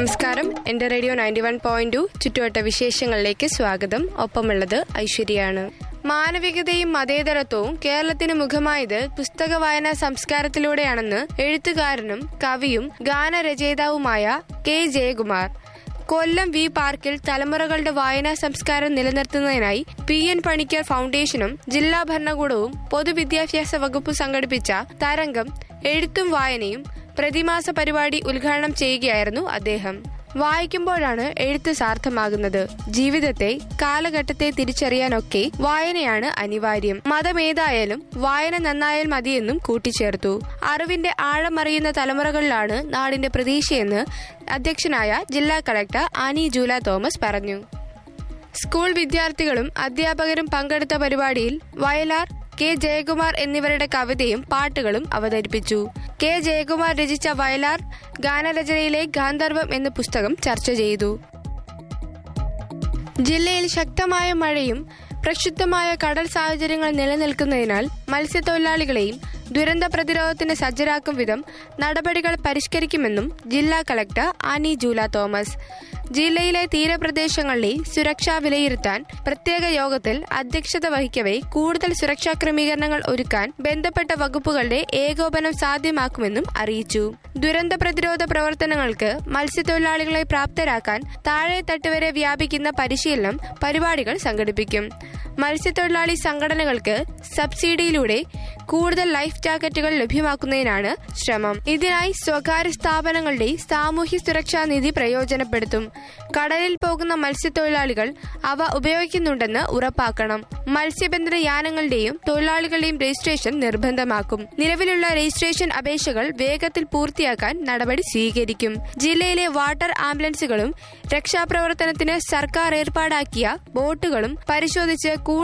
നമസ്കാരം എന്റെ radio ninety one point two ചുറ്റുവട്ട വിശേഷങ്ങളിലേക്ക് സ്വാഗതം ഒപ്പമുള്ളത് ഐശ്വര്യയാണ് മാനവികതയും മതേതരത്വവും കേരളത്തിന് മുഖമായത് പുസ്തക വായനാ സംസ്കാരത്തിലൂടെയാണെന്ന് എഴുത്തുകാരനും കവിയും ഗാനരചയിതാവുമായ കെ ജയകുമാർ കൊല്ലം വി പാർക്കിൽ തലമുറകളുടെ വായനാ സംസ്കാരം നിലനിർത്തുന്നതിനായി പി എൻ പണിക്കർ ഫൗണ്ടേഷനും ജില്ലാ ഭരണകൂടവും പൊതുവിദ്യാഭ്യാസ വകുപ്പ് സംഘടിപ്പിച്ച തരംഗം എഴുത്തും വായനയും പ്രതിമാസ പരിപാടി ഉദ്ഘാടനം ചെയ്യുകയായിരുന്നു അദ്ദേഹം വായിക്കുമ്പോഴാണ് എഴുത്ത് സാർത്ഥമാകുന്നത് ജീവിതത്തെ കാലഘട്ടത്തെ തിരിച്ചറിയാനൊക്കെ വായനയാണ് അനിവാര്യം മതമേതായാലും വായന നന്നായാൽ മതിയെന്നും കൂട്ടിച്ചേർത്തു അറിവിന്റെ ആഴമറിയുന്ന തലമുറകളിലാണ് നാടിന്റെ പ്രതീക്ഷയെന്ന് അധ്യക്ഷനായ ജില്ലാ കളക്ടർ ആനി ജൂല തോമസ് പറഞ്ഞു സ്കൂൾ വിദ്യാർത്ഥികളും അധ്യാപകരും പങ്കെടുത്ത പരിപാടിയിൽ വയലാർ കെ ജയകുമാർ എന്നിവരുടെ കവിതയും പാട്ടുകളും അവതരിപ്പിച്ചു കെ ജയകുമാർ രചിച്ച വയലാർ ഗാനരചനയിലെ ഗാന്ധർവം എന്ന പുസ്തകം ചർച്ച ചെയ്തു ജില്ലയിൽ ശക്തമായ മഴയും പ്രക്ഷുബ്ധമായ കടൽ സാഹചര്യങ്ങൾ നിലനിൽക്കുന്നതിനാൽ മത്സ്യത്തൊഴിലാളികളെയും ദുരന്ത പ്രതിരോധത്തിന് സജ്ജരാക്കും വിധം നടപടികൾ പരിഷ്കരിക്കുമെന്നും ജില്ലാ കളക്ടർ ആനി ജൂല തോമസ് ജില്ലയിലെ തീരപ്രദേശങ്ങളിലെ സുരക്ഷ വിലയിരുത്താൻ പ്രത്യേക യോഗത്തിൽ അധ്യക്ഷത വഹിക്കവേ കൂടുതൽ സുരക്ഷാ ക്രമീകരണങ്ങൾ ഒരുക്കാൻ ബന്ധപ്പെട്ട വകുപ്പുകളുടെ ഏകോപനം സാധ്യമാക്കുമെന്നും അറിയിച്ചു ദുരന്ത പ്രതിരോധ പ്രവർത്തനങ്ങൾക്ക് മത്സ്യത്തൊഴിലാളികളെ പ്രാപ്തരാക്കാൻ താഴെ തട്ടുവരെ വ്യാപിക്കുന്ന പരിശീലനം പരിപാടികൾ സംഘടിപ്പിക്കും മത്സ്യത്തൊഴിലാളി സംഘടനകൾക്ക് സബ്സിഡിയിലൂടെ കൂടുതൽ ലൈഫ് ജാക്കറ്റുകൾ ലഭ്യമാക്കുന്നതിനാണ് ശ്രമം ഇതിനായി സ്വകാര്യ സ്ഥാപനങ്ങളുടെ സാമൂഹ്യ സുരക്ഷാ നിധി പ്രയോജനപ്പെടുത്തും കടലിൽ പോകുന്ന മത്സ്യത്തൊഴിലാളികൾ അവ ഉപയോഗിക്കുന്നുണ്ടെന്ന് ഉറപ്പാക്കണം മത്സ്യബന്ധന യാനങ്ങളുടെയും തൊഴിലാളികളുടെയും രജിസ്ട്രേഷൻ നിർബന്ധമാക്കും നിലവിലുള്ള രജിസ്ട്രേഷൻ അപേക്ഷകൾ വേഗത്തിൽ പൂർത്തിയാക്കാൻ നടപടി സ്വീകരിക്കും ജില്ലയിലെ വാട്ടർ ആംബുലൻസുകളും രക്ഷാപ്രവർത്തനത്തിന് സർക്കാർ ഏർപ്പാടാക്കിയ ബോട്ടുകളും പരിശോധിച്ച് കൂടുതൽ